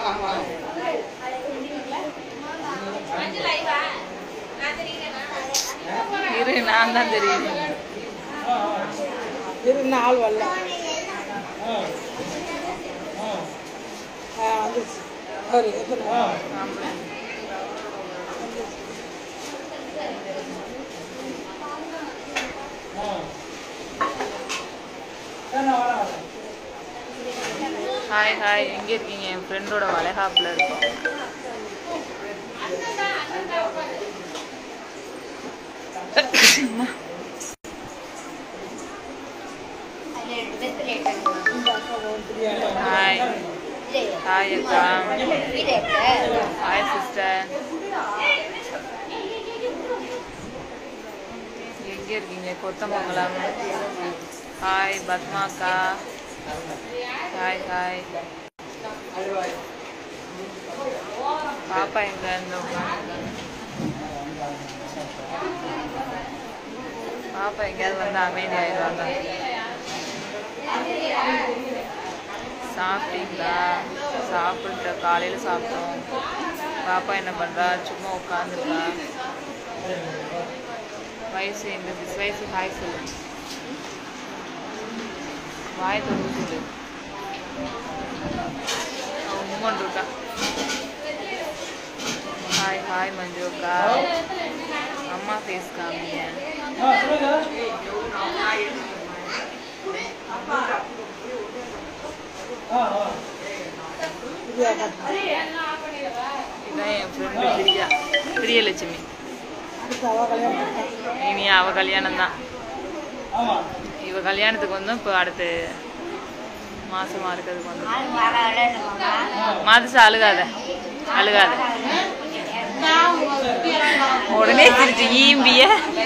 வாங்க வாங்க இரு நான் தான் தெரியும் இரு இன்னும் ஆள் வரல ஆ வந்துருச்சு சரி எத்தனை ஹாய் ஹாய் எங்கே இருக்கீங்க என் ஃப்ரெண்டோட வளைகாப்பில் இருக்கோம் ஹாய் ஹாய் அக்கா ஹாய் சிஸ்டர் எங்கே இருக்கீங்க கொத்தமங்கலம் ஹாய் பத்மா அக்கா ஹாய் ஹாய் பாப்பா எங்க இருந்து உட்காந்துருக்காங்க பாப்பா எங்கேயாவது வந்து அமைதி ஆயிடுவாங்க சாப்பிட்டீங்களா சாப்பிட்ட காலையில் சாப்பிட்டோம் பாப்பா என்ன பண்ணுறா சும்மா உட்காந்துருக்கா வயசு எங்க சிஸ் வயசு ஹாய் சொல்லு வாய் தொண்டு சொல்லு அவன் உம்மன் இருக்கா ஹாய் ஹாய் மஞ்சு அக்கா அம்மா ஃபேஸ் காமிங்க இதான் என் ஃப்ரெண்டு பிரியா பிரியலட்சுமி அடுத்து அவ கல்யாணம் பண்ணிட்டா. இனி அவ கல்யாணம் தான் இவ கல்யாணத்துக்கு வந்து இப்போ அடுத்து மாசமா இருக்கிறதுக்கு வந்து மாதசா அழுகாத அழுகாத உடனே சிரிச்சு ஈம்பிய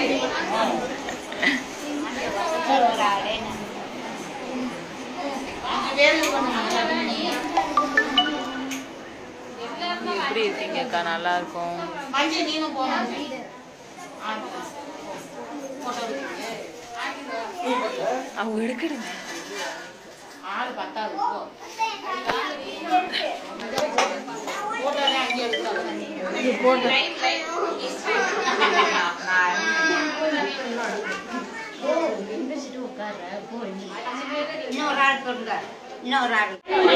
எப்படி இருக்கீங்க அக்கா நல்லா இருக்கும் அவங்க எடுக்கடுங்க இது போட்டு இன்னொரு ஆள் சொல்லுங்க இன்னொரு ஆள்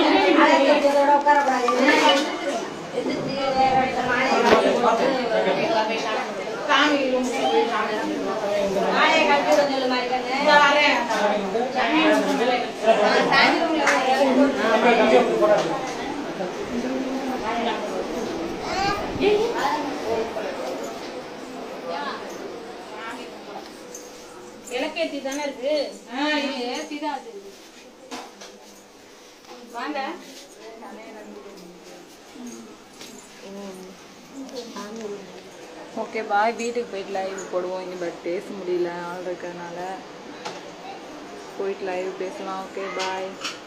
விளக்கேத்தி தானே இருக்கு ஏத்தி தான் அது வாங்க ஓகே பாய் வீட்டுக்கு போயிட்டு லைவ் போடுவோம் இங்கே பட் பேச முடியல ஆள் இருக்கிறதுனால போயிட்டு லைவ் பேசலாம் ஓகே பாய்